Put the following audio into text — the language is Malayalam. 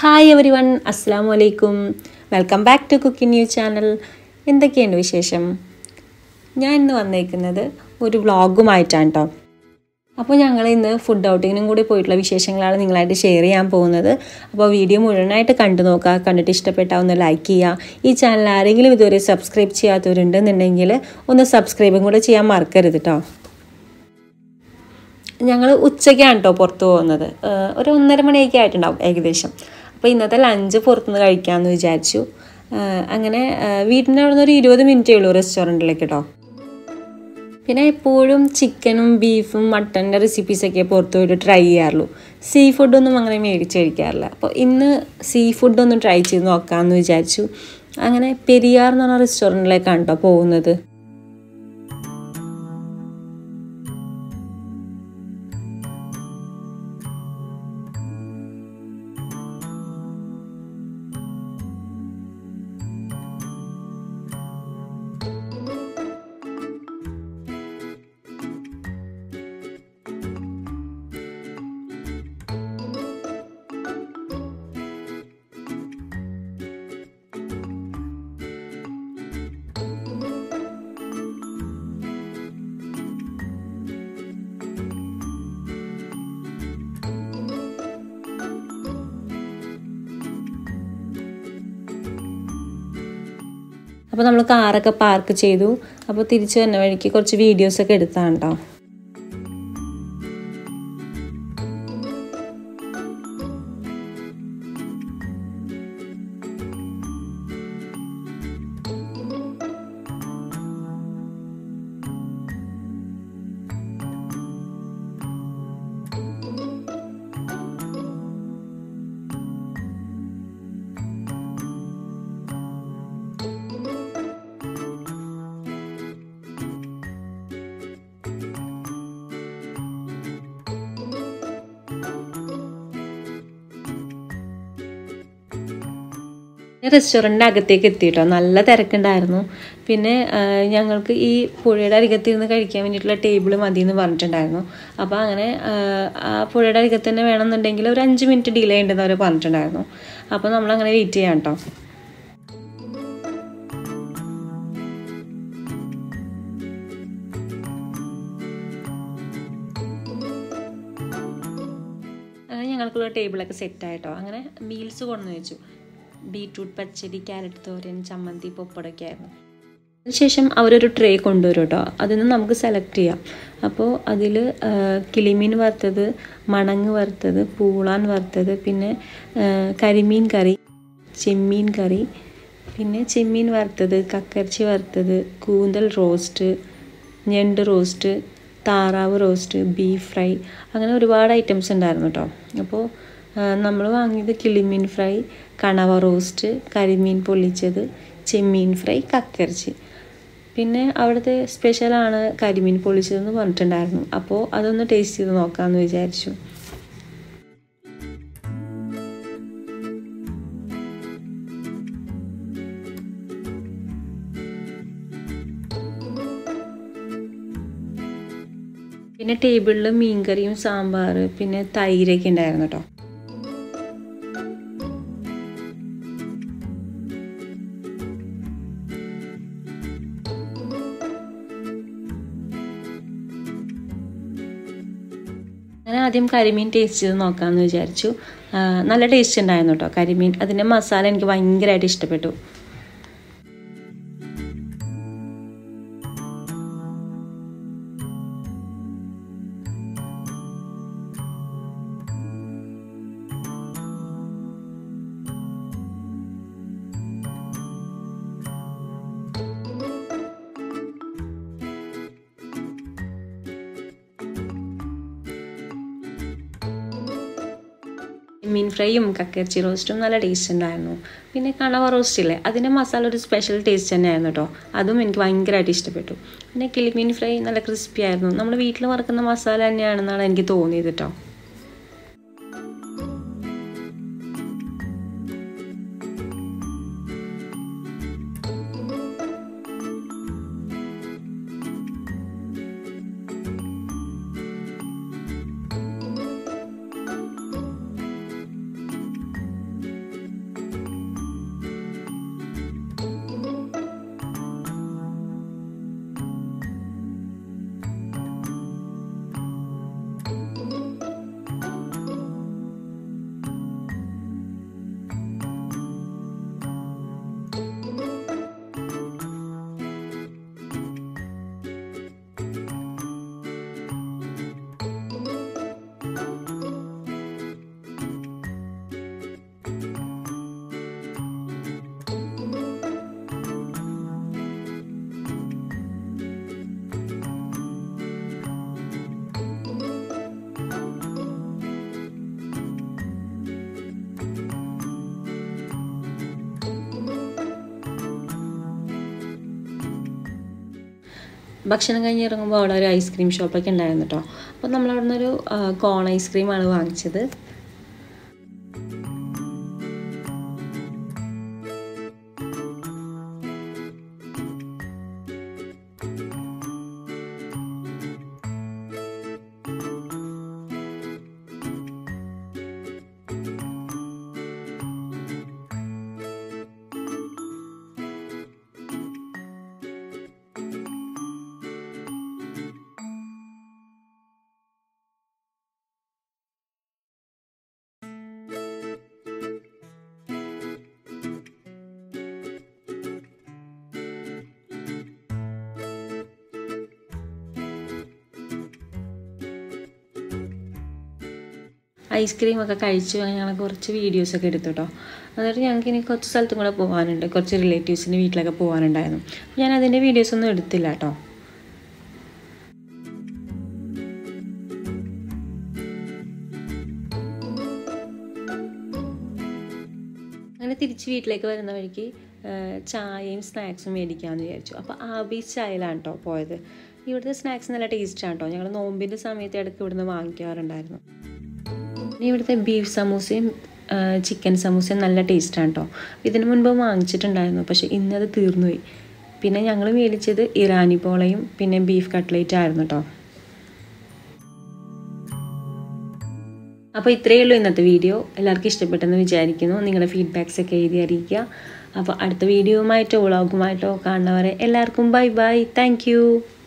ഹായ് എവരി വൺ അസ്സാം വലൈക്കും welcome back to cooking new channel എന്തൊക്കെയുണ്ട് വിശേഷം ഞാൻ ഇന്ന് വന്നേക്കുന്നത് ഒരു വ്ളോഗുമായിട്ടാണ് കേട്ടോ അപ്പോൾ ഞങ്ങൾ ഇന്ന് ഫുഡ് ഔട്ടിങ്ങിനും കൂടി പോയിട്ടുള്ള വിശേഷങ്ങളാണ് നിങ്ങളായിട്ട് ഷെയർ ചെയ്യാൻ പോകുന്നത് അപ്പോൾ വീഡിയോ മുഴുവനായിട്ട് കണ്ടു നോക്കുക കണ്ടിട്ട് ഇഷ്ടപ്പെട്ടാൽ ഒന്ന് ലൈക്ക് ചെയ്യുക ഈ ചാനൽ ആരെങ്കിലും ഇതുവരെ സബ്സ്ക്രൈബ് ചെയ്യാത്തവരുണ്ടെന്നുണ്ടെങ്കിൽ ഒന്ന് സബ്സ്ക്രൈബും കൂടെ ചെയ്യാൻ മറക്കരുത് കേട്ടോ ഞങ്ങൾ ഉച്ചയ്ക്കാണ് കേട്ടോ പുറത്ത് പോകുന്നത് ഏഹ് ഒരു ഒന്നര മണിയൊക്കെ ആയിട്ടുണ്ടാവും ഏകദേശം അപ്പോൾ ഇന്നത്തെ ലഞ്ച് പുറത്തുനിന്ന് കഴിക്കാമെന്ന് വിചാരിച്ചു ഏഹ് അങ്ങനെ ഏഹ് വീടിൻ്റെ അവിടെ നിന്ന് ഒരു ഇരുപത് മിനിറ്റേ ഉള്ളൂ റെസ്റ്റോറൻറ്റിലേക്ക് കേട്ടോ പിന്നെ എപ്പോഴും ചിക്കനും ബീഫും മട്ടൻ്റെ റെസിപ്പീസൊക്കെ പുറത്ത് പോയിട്ട് ട്രൈ ചെയ്യാറുള്ളൂ സീ ഫുഡൊന്നും അങ്ങനെ മേടിച്ച് കഴിക്കാറില്ല അപ്പോൾ ഇന്ന് സീ ഫുഡൊന്ന് ട്രൈ ചെയ്ത് നോക്കാമെന്ന് വിചാരിച്ചു അങ്ങനെ പെരിയാർ എന്ന് പറഞ്ഞ റെസ്റ്റോറൻറ്റിലേക്കാണ് കേട്ടോ പോകുന്നത് അപ്പോൾ നമ്മൾ കാറൊക്കെ പാർക്ക് ചെയ്തു അപ്പോൾ തിരിച്ചു വന്ന വഴിക്ക് കുറച്ച് വീഡിയോസൊക്കെ എടുത്താണ് കേട്ടോ റെസ്റ്റോറൻറ്റിൻ്റെ അകത്തേക്ക് എത്തിയിട്ടോ നല്ല തിരക്കുണ്ടായിരുന്നു പിന്നെ ആ, ഞങ്ങൾക്ക് ഈ പുഴയുടെ അരികത്ത് ഇരുന്ന് കഴിക്കാൻ വേണ്ടിയിട്ടുള്ള ടേബിൾ മതി എന്ന് പറഞ്ഞിട്ടുണ്ടായിരുന്നു അപ്പോൾ അങ്ങനെ ആ, ആ പുഴയുടെ അരികത്ത് തന്നെ വേണമെന്നുണ്ടെങ്കിൽ ഒരു അഞ്ച് മിനിറ്റ് ഡിലേ ഉണ്ടെന്ന് അവർ പറഞ്ഞിട്ടുണ്ടായിരുന്നു അപ്പോൾ നമ്മളങ്ങനെ വെയിറ്റ് ചെയ്യാം കേട്ടോ അങ്ങനെ ഞങ്ങൾക്കുള്ള ടേബിളൊക്കെ സെറ്റ് ആയിട്ടോ അങ്ങനെ മീൽസ് കൊണ്ടുവന്ന് വെച്ചു ബീട്രൂട്ട് പച്ചടി ക്യാരറ്റ് തോരൻ ചമ്മന്തി പപ്പടമൊക്കെ ആയിരുന്നു അതിനുശേഷം അവരൊരു ട്രേ കൊണ്ടുവരും കേട്ടോ അതിൽ നിന്ന് നമുക്ക് സെലക്ട് ചെയ്യാം അപ്പോൾ അതിൽ കിളിമീൻ വറുത്തത് മണങ്ങ് വറുത്തത് പൂളാൻ വറുത്തത് പിന്നെ ആ, കരിമീൻ കറി ചെമ്മീൻ കറി പിന്നെ ചെമ്മീൻ വറുത്തത് കക്കർച്ചി വറുത്തത് കൂന്തൽ റോസ്റ്റ് ഞണ്ട് റോസ്റ്റ് താറാവ് റോസ്റ്റ് ബീഫ് ഫ്രൈ അങ്ങനെ ഒരുപാട് ഐറ്റംസ് ഉണ്ടായിരുന്നു കേട്ടോ അപ്പോൾ നമ്മൾ വാങ്ങിയത് കിളിമീൻ ഫ്രൈ കണവ റോസ്റ്റ് കരിമീൻ പൊള്ളിച്ചത് ചെമ്മീൻ ഫ്രൈ കക്കർച്ചി പിന്നെ അവിടുത്തെ സ്പെഷ്യലാണ് കരിമീൻ പൊള്ളിച്ചതെന്ന് പറഞ്ഞിട്ടുണ്ടായിരുന്നു അപ്പോൾ അതൊന്ന് ടേസ്റ്റ് ചെയ്ത് നോക്കാമെന്ന് വിചാരിച്ചു പിന്നെ ടേബിളിൽ മീൻകറിയും സാമ്പാർ പിന്നെ തൈരൊക്കെ ഉണ്ടായിരുന്നു കേട്ടോ ഞാൻ ആദ്യം കരിമീൻ ടേസ്റ്റ് ചെയ്ത് നോക്കാമെന്ന് വിചാരിച്ചു ആ, നല്ല ടേസ്റ്റ് ഉണ്ടായിരുന്നു കേട്ടോ കരിമീൻ അതിൻ്റെ മസാല എനിക്ക് ഭയങ്കരമായിട്ട് ഇഷ്ടപ്പെട്ടു മീൻ ഫ്രൈയും കക്കയിറച്ചി റോസ്റ്റും നല്ല ടേസ്റ്റ് ഉണ്ടായിരുന്നു പിന്നെ കണവ റോസ്റ്റ് ഇല്ലേ അതിൻ്റെ മസാല ഒരു സ്പെഷ്യൽ ടേസ്റ്റ് തന്നെയായിരുന്നു കേട്ടോ അതും എനിക്ക് ഭയങ്കരമായിട്ട് ഇഷ്ടപ്പെട്ടു പിന്നെ കിളിമീൻ ഫ്രൈ നല്ല ക്രിസ്പി ആയിരുന്നു നമ്മൾ വീട്ടിൽ വറക്കുന്ന മസാല തന്നെയാണെന്നാണ് എനിക്ക് തോന്നിയത് കേട്ടോ ഭക്ഷണം കഴിഞ്ഞ് ഇറങ്ങുമ്പോൾ അവിടെ ഒരു ഐസ്ക്രീം ഷോപ്പൊക്കെ ഉണ്ടായിരുന്നു കേട്ടോ അപ്പോൾ നമ്മൾ അവിടെ നിന്നൊരു കോൺ ഐസ്ക്രീമാണ് വാങ്ങിച്ചത് ഐസ്ക്രീം ഒക്കെ കഴിച്ചു ഞങ്ങൾ കുറച്ച് വീഡിയോസൊക്കെ എടുത്തു കേട്ടോ എന്നിട്ട് ഞങ്ങൾക്ക് ഇനി കുറച്ച് സ്ഥലത്തും കൂടെ പോകാനുണ്ട് കുറച്ച് റിലേറ്റീവ്സിൻ്റെ വീട്ടിലൊക്കെ പോകാനുണ്ടായിരുന്നു ഞാൻ അതിൻ്റെ വീഡിയോസൊന്നും എടുത്തില്ല കേട്ടോ അങ്ങനെ തിരിച്ച് വീട്ടിലേക്ക് വരുന്ന വഴിക്ക് ചായയും സ്നാക്സും മേടിക്കാമെന്ന് വിചാരിച്ചു അപ്പോൾ ആബീസ് ചായയിലാണ് കേട്ടോ പോയത് ഇവിടുത്തെ സ്നാക്സ് നല്ല ടേസ്റ്റാണ് കേട്ടോ ഞങ്ങൾ നോമ്പിൻ്റെ സമയത്ത് ഇടയ്ക്ക് ഇവിടുന്ന് വാങ്ങിക്കാറുണ്ടായിരുന്നു പിന്നെ ഇവിടുത്തെ ബീഫ് സമൂസയും ചിക്കൻ സമൂസയും നല്ല ടേസ്റ്റാണ് കേട്ടോ ഇതിനു മുൻപ് വാങ്ങിച്ചിട്ടുണ്ടായിരുന്നു പക്ഷേ ഇന്നത് തീർന്നുപോയി പിന്നെ ഞങ്ങൾ മേടിച്ചത് ഇറാനി പോളയും പിന്നെ ബീഫ് കട്ട്ലേറ്റ് ആയിരുന്നു കേട്ടോ അപ്പോൾ ഇത്രയേ ഉള്ളൂ ഇന്നത്തെ വീഡിയോ എല്ലാവർക്കും ഇഷ്ടപ്പെട്ടെന്ന് വിചാരിക്കുന്നു നിങ്ങളുടെ ഫീഡ്ബാക്സ് ഒക്കെ എഴുതി അറിയിക്കുക അപ്പോൾ അടുത്ത വീഡിയോയുമായിട്ടോ വ്ളോഗുമായിട്ടോ കാണുന്നവരെ എല്ലാവർക്കും ബൈ ബൈ താങ്ക്